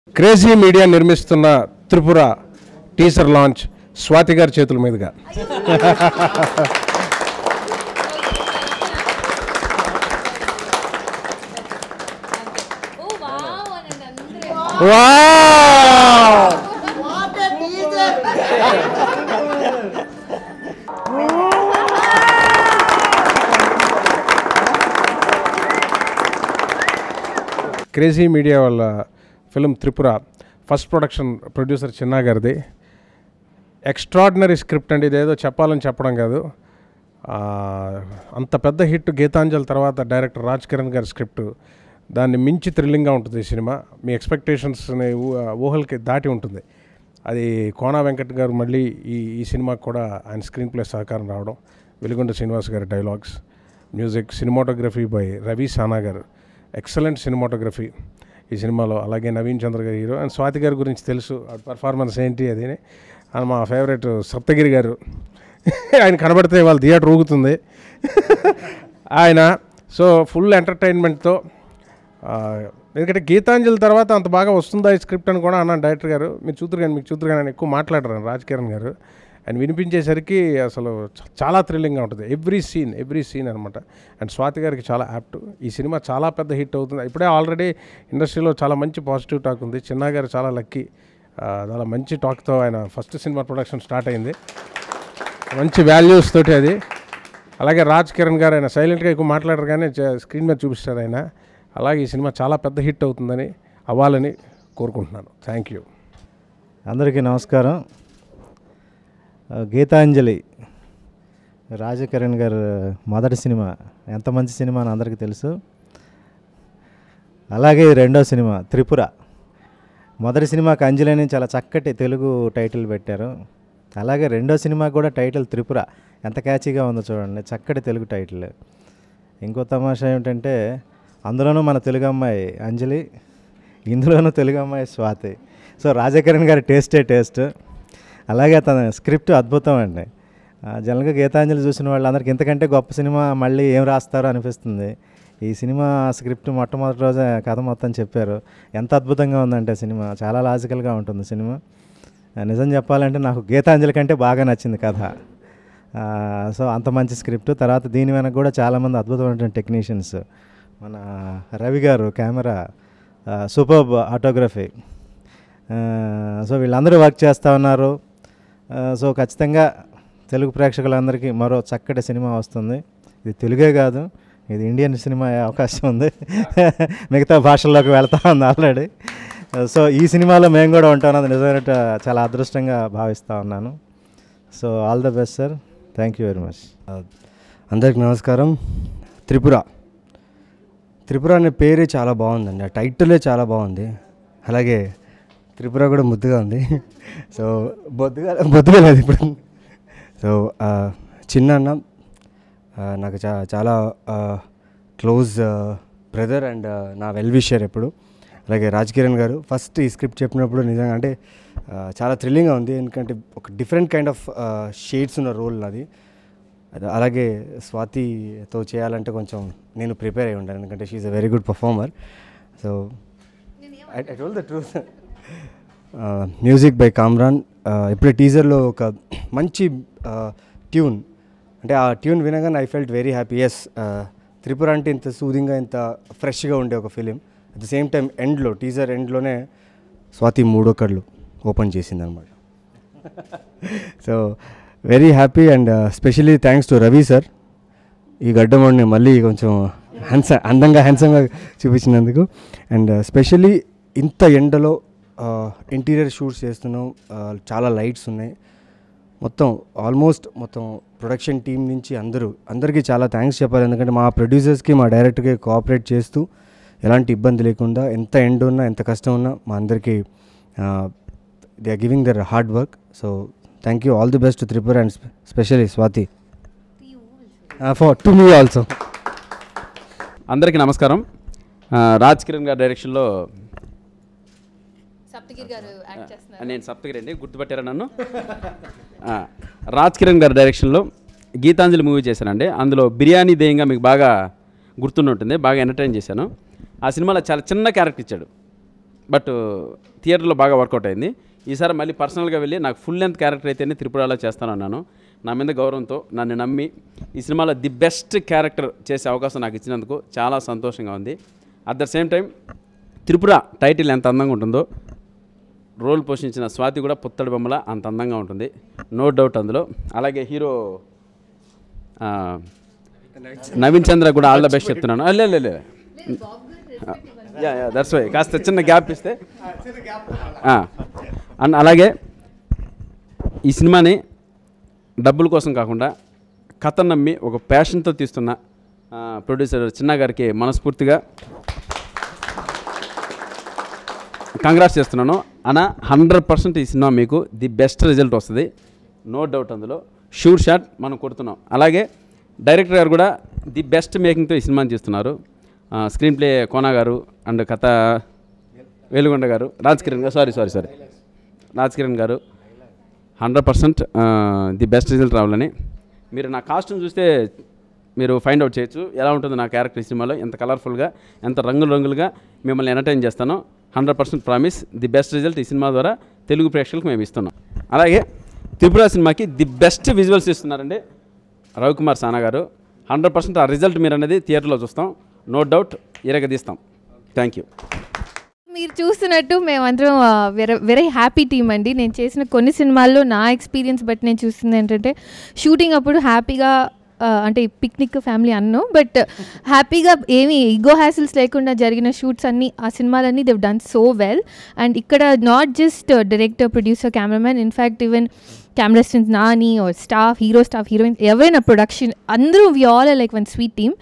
Crazy media నిర్మిస్తున్న Tripura teaser launch Swathi గారి చేతుల మీదుగా ఓ వావ్ అనండి అందరూ వావ్! క్రేజీ మీడియా వాళ్ళ film Tripura first production producer Chinna గారిది ఎక్స్ట్రాడినరీ స్క్రిప్ట్ అండి ఇదేదో చెప్పాలని చెప్పడం కాదు ఆ, అంత పెద్ద హిట్ గీతాంజలి తర్వాత డైరెక్టర్ రాజ్ కిరణ్ గారి స్క్రిప్ట్ దాన్ని మించి థ్రిల్లింగ్గా ఉంటుంది ఈ సినిమా మీ ఎక్స్పెక్టేషన్స్ని ఊహలకి దాటి ఉంటుంది అది కోనా వెంకట్ గారు మళ్ళీ ఈ ఈ సినిమాకి కూడా ఆయన స్క్రీన్ ప్లే సహకారం రావడం వెలుగొండ శ్రీనివాస్ గారి dialogues music cinematography by Ravi Sana గారు ఎక్సలెంట్ సినిమాటోగ్రఫీ ఈ సినిమాలో అలాగే నవీన్ చంద్ర గారి హీరో అండ్ స్వాతి గారి గురించి తెలుసు పర్ఫార్మెన్స్ ఏంటి అది అండ్ మా ఫేవరెట్ సప్తగిరి గారు ఆయన కనబడితే వాళ్ళ థియేటర్ ఊగుతుంది ఆయన సో ఫుల్ ఎంటర్టైన్మెంట్తో ఎందుకంటే గీతాంజలి తర్వాత అంత బాగా వస్తుందా ఈ స్క్రిప్ట్ అని కూడా అన్నాను డైరెక్టర్ గారు మీరు చూతురు కానీ మీకు చూతురు కానీ ఆయన ఎక్కువ మాట్లాడరు రాజ్ కిరణ్ గారు ఆయన వినిపించేసరికి అసలు చ- చాలా థ్రిల్లింగ్గా ఉంటుంది ఎవ్రీ సీన్ ఎవ్రీ సీన్ అనమాట అండ్ స్వాతి గారికి చాలా యాప్ట్ ఈ సినిమా చాలా పెద్ద హిట్ అవుతుంది ఇప్పుడే ఆల్రెడీ ఇండస్ట్రీలో చాలా మంచి పాజిటివ్ టాక్ ఉంది చిన్నా గారు చాలా లక్కీ చాలా మంచి టాక్తో ఆయన ఫస్ట్ సినిమా ప్రొడక్షన్ స్టార్ట్ అయింది మంచి వాల్యూస్ తోటి అది అలాగే రాజ్ కిరణ్ గారు ఆయన సైలెంట్గా ఎక్కువ మాట్లాడరు కానీ చ- స్క్రీన్ మీద చూపిస్తారు ఆయన అలాగే ఈ సినిమా చాలా పెద్ద హిట్ అవుతుందని అవ్వాలని కోరుకుంటున్నాను థ్యాంక్ యూ అందరికీ నమస్కారం ఆ, గీతాంజలి రాజకిరణ్ గారు మొదటి సినిమా ఎంత మంచి సినిమా అని అందరికీ తెలుసు అలాగే ఇది రెండో సినిమా త్రిపుర మొదటి సినిమాకి అంజలి అని చాలా చక్కటి తెలుగు టైటిల్ పెట్టారు అలాగే రెండో సినిమా కూడా టైటిల్ త్రిపుర ఎంత క్యాచీగా ఉందో చూడండి చక్కటి తెలుగు టైటిల్ ఇంకో తమాషా ఏమిటంటే అందులోనూ మన తెలుగు అమ్మాయి అంజలి ఇందులోనూ తెలుగు అమ్మాయి స్వాతి సో రాజకిరణ్ గారి టేస్టే టేస్ట్ అలాగే తన స్క్రిప్ట్ అద్భుతం అండి ఆ, జనరల్గా గీతాంజలి చూసిన వాళ్ళందరికీ ఇంతకంటే గొప్ప సినిమా మళ్ళీ ఏం రాస్తారో అనిపిస్తుంది ఈ సినిమా స్క్రిప్ట్ మొట్టమొదటి రోజే కథ మొత్తం చెప్పారు ఎంత అద్భుతంగా ఉందంటే సినిమా చాలా లాజికల్గా ఉంటుంది సినిమా ఆ, నిజం చెప్పాలంటే నాకు గీతాంజలి కంటే బాగా నచ్చింది కథ ఆ, సో అంత మంచి స్క్రిప్ట్ తర్వాత దీని వెనక కూడా చాలామంది అద్భుతమైనటువంటి టెక్నీషియన్స్ మన రవి గారు కెమెరా సూపర్ ఆటోగ్రఫీ సో వీళ్ళందరూ వర్క్ చేస్తూ ఉన్నారు ఆ, సో ఖచ్చితంగా తెలుగు ప్రేక్షకులందరికీ మరో చక్కటి సినిమా వస్తుంది ఇది తెలుగే కాదు ఇది ఇండియన్ సినిమా అయ్యే అవకాశం ఉంది మిగతా భాషల్లోకి వెళ్తా ఉంది ఆల్రెడీ సో ఈ సినిమాలో మేము కూడా ఉంటాం అది నిజమైన చాలా అదృష్టంగా భావిస్తూ ఉన్నాను so all the best sir thank you very much అందరికి నమస్కారం త్రిపుర త్రిపుర అనే పేరే చాలా బాగుందండి ఆ టైటిలే చాలా బాగుంది అలాగే త్రిపుర కూడా ముద్దుగా ఉంది సో బొద్దుగా బొద్దుగా లేదు ఇప్పుడు సో ఆ, చిన్న అన్న ఆ, నాకు చా చాలా క్లోజ్ బ్రదర్ అండ్ నా వెల్ విషర్ ఎప్పుడు అలాగే రాజ్ కిరణ్ గారు ఫస్ట్ ఈ స్క్రిప్ట్ చెప్పినప్పుడు నిజంగా అంటే ఆ, చాలా థ్రిల్లింగ్గా ఉంది ఎందుకంటే ఒక డిఫరెంట్ కైండ్ ఆఫ్ షేడ్స్ ఉన్న రోల్ నాది అది అలాగే స్వాతితో చేయాలంటే కొంచెం నేను ప్రిపేర్ అయి ఉంటాను ఎందుకంటే she a very good performer so I told the truth music by Kamran ఇప్పుడే టీజర్లో ఒక మంచి ట్యూన్ అంటే ఆ ట్యూన్ వినగానే I felt very happy as Tripura అంటే ఇంత సూదింగ్గా ఇంత ఫ్రెష్గా ఉండే ఒక film at the same time ఎండ్లో టీజర్ ఎండ్లోనే స్వాతి మూడో కళ్ళు ఓపెన్ చేసింది అనమాట so very happy and specially thanks to Ravi sir ఈ గడ్డమోడిని మళ్ళీ కొంచెం హ్యాన్స అందంగా హ్యాండ్సమ్గా చూపించినందుకు అండ్ స్పెషలీ ఇంత ఎండలో ఇంటీరియర్ షూట్స్ చేస్తున్నాం ఆ, చాలా లైట్స్ ఉన్నాయి మొత్తం ఆల్మోస్ట్ మొత్తం ప్రొడక్షన్ టీం నుంచి అందరూ అందరికీ చాలా థ్యాంక్స్ చెప్పాలి ఎందుకంటే మా ప్రొడ్యూసర్స్కి మా డైరెక్టర్కి కోఆపరేట్ చేస్తూ ఎలాంటి ఇబ్బంది లేకుండా ఎంత ఎండ్ ఉన్నా ఎంత కష్టం ఉన్నా మా అందరికీ they are giving their hard work so thank you all the best Tripura and specially Swathi for to me also అందరికీ నమస్కారం ఆ, రాజ్ కిరణ్ గారి డైరెక్షన్లో సప్తగిరి గారు యాక్ట్ చేస్తున్నారు నేను సప్తగిరి అండి గుర్తుపట్టారా నన్ను ఆ, రాజ్ కిరణ్ గారి డైరెక్షన్లో గీతాంజలి మూవీ చేశానండి అందులో బిర్యానీ దేయంగా మీకు బాగా గుర్తుండి ఉంటుంది బాగా ఎంటర్టైన్ చేశాను ఆ సినిమాలో చాలా చిన్న క్యారెక్టర్ ఇచ్చాడు బట్ థియేటర్లో బాగా వర్కౌట్ అయింది ఈసారి మళ్ళీ పర్సనల్గా వెళ్ళి నాకు ఫుల్ లెంత్ క్యారెక్టర్ అయితేనే త్రిపురలో చేస్తానన్నాను నా మీద గౌరవంతో నన్ను నమ్మి ఈ సినిమాలో ది బెస్ట్ క్యారెక్టర్ చేసే అవకాశం నాకు ఇచ్చినందుకు చాలా సంతోషంగా ఉంది at the same time Tripura title ఎంత అందంగా ఉంటుందో రోల్ పోషించిన స్వాతి కూడా పుత్తడి బొమ్మల అంత అందంగా ఉంటుంది నో డౌట్ అందులో అలాగే హీరో ఆ, నవీన్ చంద్ర కూడా ఆల్ ద బెస్ట్ చెప్తున్నాను ఆ, లే లే, లే యా యా దట్స్ వై కాస్త చిన్న గ్యాప్ ఇస్తే ఆ, అండ్ అలాగే ఈ సినిమాని డబ్బుల కోసం కాకుండా కథ నమ్మి ఒక ప్యాషన్తో తీస్తున్న ఆ, ప్రొడ్యూసర్ చిన్న గారికి మనస్ఫూర్తిగా కంగ్రాట్స్ చేస్తున్నాను అన్న హండ్రెడ్ పర్సెంట్ ఈ సినిమా మీకు ది బెస్ట్ రిజల్ట్ వస్తుంది నో డౌట్ అందులో షూట్ షాట్ మనం కొడుతున్నాం అలాగే డైరెక్టర్ గారు కూడా ది బెస్ట్ మేకింగ్తో ఈ సినిమాని తీస్తున్నారు స్క్రీన్ ప్లే కోనా గారు అండ్ కథ వేలుగొండ గారు రాజ్ కిరణ్ గారు sorry sorry sorry Raj Kiran గారు hundred percent the best result రావాలని మీరు నా కాస్ట్యూమ్ చూస్తే మీరు ఫైండ్ అవుట్ చేయొచ్చు ఎలా ఉంటుంది నా క్యారెక్టర్ ఈ సినిమాలో ఎంత కలర్ఫుల్గా ఎంత రంగులు రంగులుగా మిమ్మల్ని ఎంటర్టైన్ చేస్తానో hundred percent promise the best result ఈ సినిమా ద్వారా తెలుగు ప్రేక్షకులకు మేము ఇస్తున్నాం అలాగే త్రిపుర సినిమాకి ది బెస్ట్ విజువల్స్ ఇస్తున్నారండి రవికుమార్ సానా గారు హండ్రెడ్ పర్సెంట్ ఆ రిజల్ట్ మీరు అనేది థియేటర్లో చూస్తాం నో డౌట్ ఇరగదీస్తాం థ్యాంక్ యూ మీరు చూస్తున్నట్టు మేమందరం వెరీ వెరీ హ్యాపీ టీమ్ అండి నేను చేసిన కొన్ని సినిమాల్లో నా ఎక్స్పీరియన్స్ బట్టి నేను చూస్తుంది ఏంటంటే షూటింగ్ అప్పుడు హ్యాపీగా ఆ, అంటే పిక్నిక్ ఫ్యామిలీ అన్నో బట్ హ్యాపీగా ఏమి ఈగో హ్యాసిల్స్ లేకుండా జరిగిన షూట్స్ అన్నీ ఆ సినిమాలన్నీ they've done so well and ఇక్కడ not just director producer cameraman in fact even camera స్టెన్స్ Nani or staff hero staff heroine ఎవరైనా ప్రొడక్షన్ అందరూ we all like one sweet team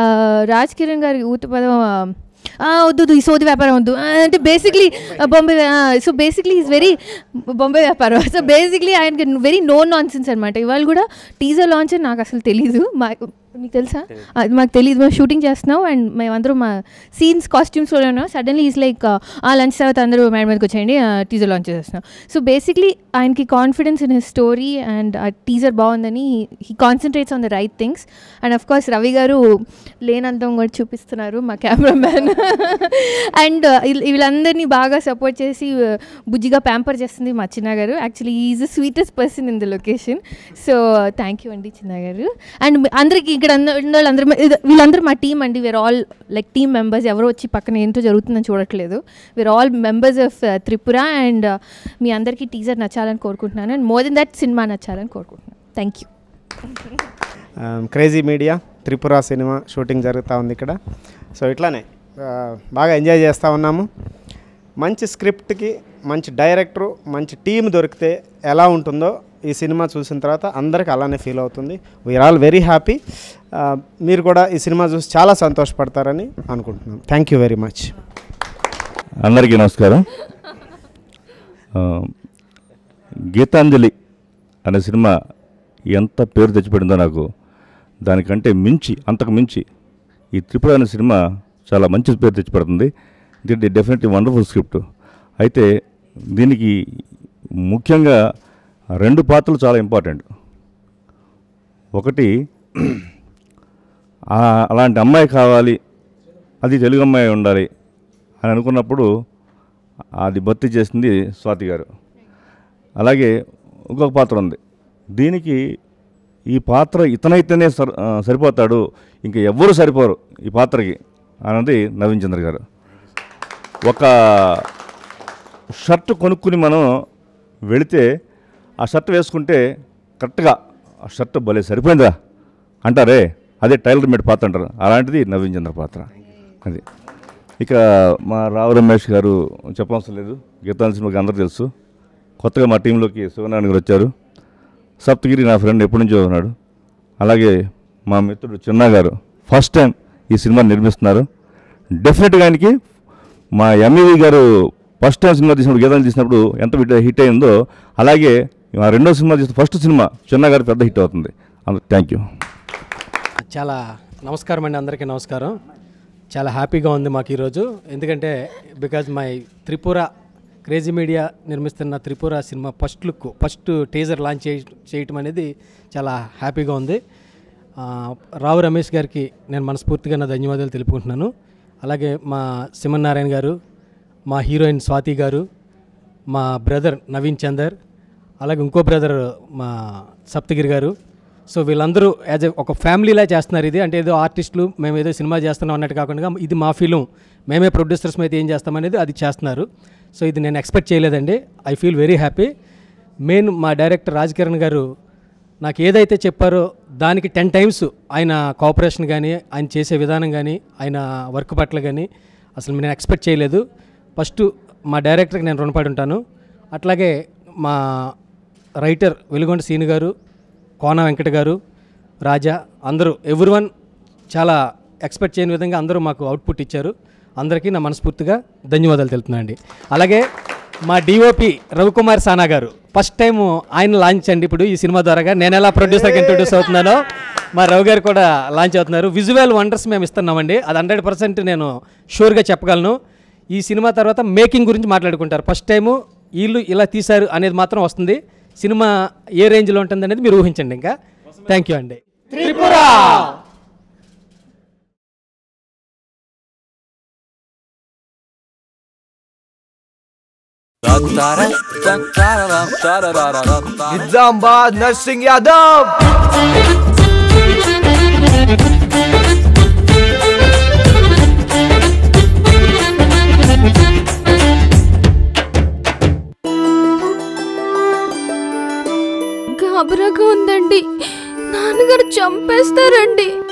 Raj Kiran గారి ఊత పదం ఆ, "ఆ, వద్దు వద్దు, ఈ సోది వ్యాపారం వద్దు ఆ, అంటే basically Bombay so basically is very Bombay వ్యాపారం సో బేసిక్లీ ఆయనకి వెరీ నో నాన్ సెన్స్ అనమాట ఇవాళ కూడా టీజర్ లాంచ్ అని నాకు అసలు తెలీదు మా మీకు తెలుసా అది మాకు తెలియదు మేము షూటింగ్ చేస్తున్నాం అండ్ మేమందరం మా సీన్స్ కాస్ట్యూమ్స్లో ఉన్నాం suddenly is like uh lunch తర్వాత అందరూ మేడం మీదకి వచ్చేయండి టీజర్ లాంచ్ చేస్తున్నాం సో బేసిక్లీ ఆయనకి confidence in his story and uh teaser బాగుందని he concentrates on the right things and of course Ravi గారు లేనంతం కూడా చూపిస్తున్నారు మా కెమెరామ్యాన్ అండ్ వీళ్ళందరినీ బాగా సపోర్ట్ చేసి uh, బుజ్జిగా ప్యాంపర్ చేస్తుంది మా చిన్న గారు actually is the sweetest person in the location so thank you అండి చిన్న గారు అండ్ అందరికీ ఇక్కడ ఉన్న ఉన్న వాళ్ళందరూ ఇది- వీళ్ళందరూ మా టీం అండి we are all like team members ఎవరో వచ్చి పక్కన ఏంటో జరుగుతుందని చూడట్లేదు we are all members of Tripura and మీ అందరికీ టీజర్ నచ్చాలని కోరుకుంటున్నాను and more than that cinema నచ్చాలని కోరుకుంటున్నాను thank you crazy media Tripura cinema shooting జరుగుతూ ఉంది ఇక్కడ సో ఇట్లానే ఆ, బాగా ఎంజాయ్ చేస్తూ ఉన్నాము మంచి స్క్రిప్ట్కి మంచి డైరెక్టరు మంచి టీం దొరికితే ఎలా ఉంటుందో ఈ సినిమా చూసిన తర్వాత అందరికి అలానే ఫీల్ అవుతుంది వీఆర్ ఆల్ వెరీ హ్యాపీ మీరు కూడా ఈ సినిమా చూసి చాలా సంతోషపడతారని అనుకుంటున్నాం థ్యాంక్ యూ వెరీ మచ్ అందరికీ నమస్కారం ఆ, గీతాంజలి అనే సినిమా ఎంత పేరు తెచ్చిపెట్టిందో నాకు దానికంటే మించి అంతకు మించి ఈ త్రిపుర అనే సినిమా చాలా మంచి పేరు తెచ్చిపెడుతుంది దీనికి డెఫినెట్లీ వండర్ఫుల్ స్క్రిప్ట్ అయితే దీనికి ముఖ్యంగా రెండు పాత్రలు చాలా ఇంపార్టెంట్ ఒకటి ఆ- అలాంటి అమ్మాయి కావాలి అది తెలుగు అమ్మాయి ఉండాలి అని అనుకున్నప్పుడు అది భర్తీ చేసింది స్వాతి గారు అలాగే ఇంకొక పాత్ర ఉంది దీనికి ఈ పాత్ర ఇతనైతేనే సర్ ఆ, సరిపోతాడు ఇంకా ఎవ్వరూ సరిపోరు ఈ పాత్రకి అన్నది నవీన్ చంద్ర గారు ఒక షర్ట్ కొనుక్కుని మనం వెళితే ఆ షర్ట్ వేసుకుంటే కరెక్ట్గా ఆ షర్ట్ భలే సరిపోయిందా అంటారే అదే టైలర్ మేడ్ పాత్ర అంటారు అలాంటిది నవీన్ చంద్ర పాత్ర అది ఇక మా రావు రమేష్ గారు చెప్పవలసిన లేదు గీతాల సినిమాకి అందరూ తెలుసు కొత్తగా మా టీంలోకి శివనారాయణ గారు వచ్చారు సప్తగిరి నా ఫ్రెండ్ ఎప్పటి నుంచో ఉన్నాడు అలాగే మా మిత్రుడు చిన్న గారు ఫస్ట్ టైం ఈ సినిమా నిర్మిస్తున్నారు డెఫినెట్గా ఆయనకి మా ఎంఈవి గారు ఫస్ట్ టైం సినిమా తీసినప్పుడు గీతాలు తీసినప్పుడు ఎంత హిట్ హిట్ అయిందో అలాగే మా రెండో సినిమా తీసిన ఫస్ట్ సినిమా చిన్న గారు పెద్ద హిట్ అవుతుంది అందుకు థ్యాంక్ యూ చాలా నమస్కారం అండి అందరికీ నమస్కారం చాలా హ్యాపీగా ఉంది మాకు ఈరోజు ఎందుకంటే because my Tripura crazy media నిర్మిస్తున్న Tripura cinema first look first teaser launch చేయ చేయటం అనేది చాలా హ్యాపీగా ఉంది ఆ, రావు రమేష్ గారికి నేను మనస్ఫూర్తిగా నా ధన్యవాదాలు తెలుపుకుంటున్నాను అలాగే మా నారాయణ గారు మా హీరోయిన్ స్వాతి గారు మా బ్రదర్ నవీన్ చందర్ అలాగే ఇంకో బ్రదర్ మా సప్తగిరి గారు సో వీళ్ళందరూ యాజ్ ఎ ఒక ఫ్యామిలీలా చేస్తున్నారు ఇది అంటే ఏదో ఆర్టిస్టులు మేము ఏదో సినిమా చేస్తున్నాం అన్నట్టు కాకుండా ఇది మా ఫిలిం మేమే ప్రొడ్యూసర్స్ అయితే ఏం చేస్తామనేది అది చేస్తున్నారు సో ఇది నేను ఎక్స్పెక్ట్ చేయలేదండి I feel very happy main మా డైరెక్టర్ రాజ్ కిరణ్ గారు నాకు ఏదైతే చెప్పారో దానికి టెన్ టైమ్స్ ఆయన కోఆపరేషన్ కానీ ఆయన చేసే విధానం కానీ ఆయన వర్క్ పట్ల కానీ అసలు నేను ఎక్స్పెక్ట్ చేయలేదు ఫస్ట్ మా డైరెక్టర్కి నేను రుణపడి ఉంటాను అట్లాగే మా రైటర్ వెలుగొండ సీను గారు కోన వెంకట గారు రాజా అందరూ ఎవ్రీ వన్ చాలా ఎక్స్పెక్ట్ చేయని విధంగా అందరూ మాకు అవుట్పుట్ ఇచ్చారు అందరికీ నా మనస్ఫూర్తిగా ధన్యవాదాలు తెలుపుతున్నాను అండి అలాగే మా డిఓపి రవికుమార్ సానా గారు ఫస్ట్ టైం ఆయన లాంచ్ అండి ఇప్పుడు ఈ సినిమా ద్వారాగా నేను ఎలా ప్రొడ్యూసర్కి ఇంట్రొడ్యూస్ అవుతున్నానో మా రవి గారు కూడా లాంచ్ అవుతున్నారు విజువల్ వండర్స్ మేము ఇస్తున్నామండి అది హండ్రెడ్ పర్సెంట్ నేను షూర్గా చెప్పగలను ఈ సినిమా తర్వాత మేకింగ్ గురించి మాట్లాడుకుంటారు ఫస్ట్ టైము వీళ్ళు ఇలా తీశారు అనేది మాత్రం వస్తుంది సినిమా ఏ రేంజ్లో ఉంటుంది అనేది మీరు ఊహించండి ఇంకా థ్యాంక్ యూ అండి నిజామాబాద్ నర్సింగ్ యాదవ్ గాబరాగా ఉందండి నాన్నగారు చంపేస్తారండి